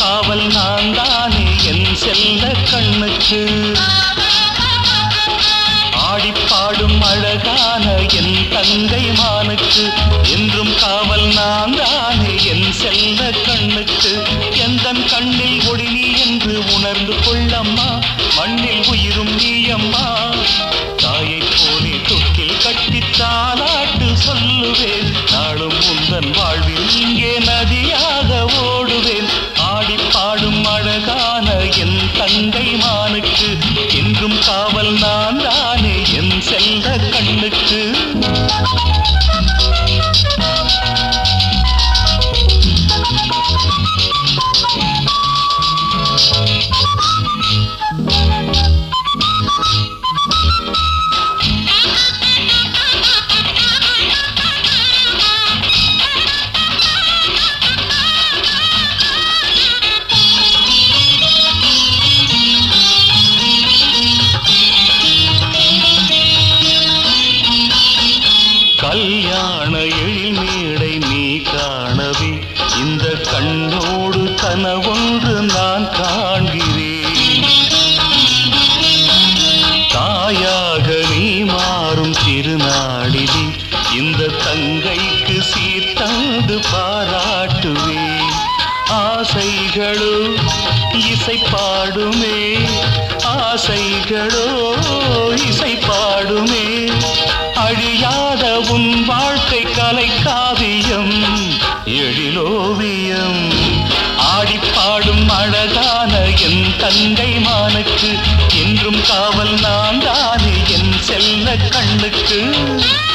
காவல் நான் தானே என் செல்ல கண்ணுக்கு ஆடிப்பாடும் அழகான என் தங்கை மானுக்கு என்றும் காவல் நான் தானே என் செல்ல கண்ணுக்கு எந்தன் கண்ணில் ஒளி நீ என்று உணர்ந்து கொள்ளம்மா மண்ணில் உயிரும் நீயம்மா தாயைப் போலே தொட்டில் கட்டி தாலாட்டு சொல்லுவேன் நாளும் உந்தன் வாழ்வில் இங்கே நதியாக ஓடுவேன் ஆடிப் பாடும் அழகான என் தங்கை மானுக்கு என்றும் காவல் நான் தானே என் செல்ல கண்ணுக்கு கல்யாண எழில்மேடை நீ காணவே இந்த கண்ணோடு கனவொன்று நான் காண்கிறேன் தாயாக நீ மாறும் திருநாடிலே இந்த தங்கைக்கு சீர்தந்து பாராட்டுவேன் ஆசைகளோ இசை பாடுமே ஆசைகளோ இசை பாடுமே அழியாத உன் வாழ்க்கை கலை காவியம் எழிலோவியம் ஆடிப்பாடும் அழகான என் தங்கை மானுக்கு என்றும் காவல் நான் தானே என் செல்ல கண்ணுக்கு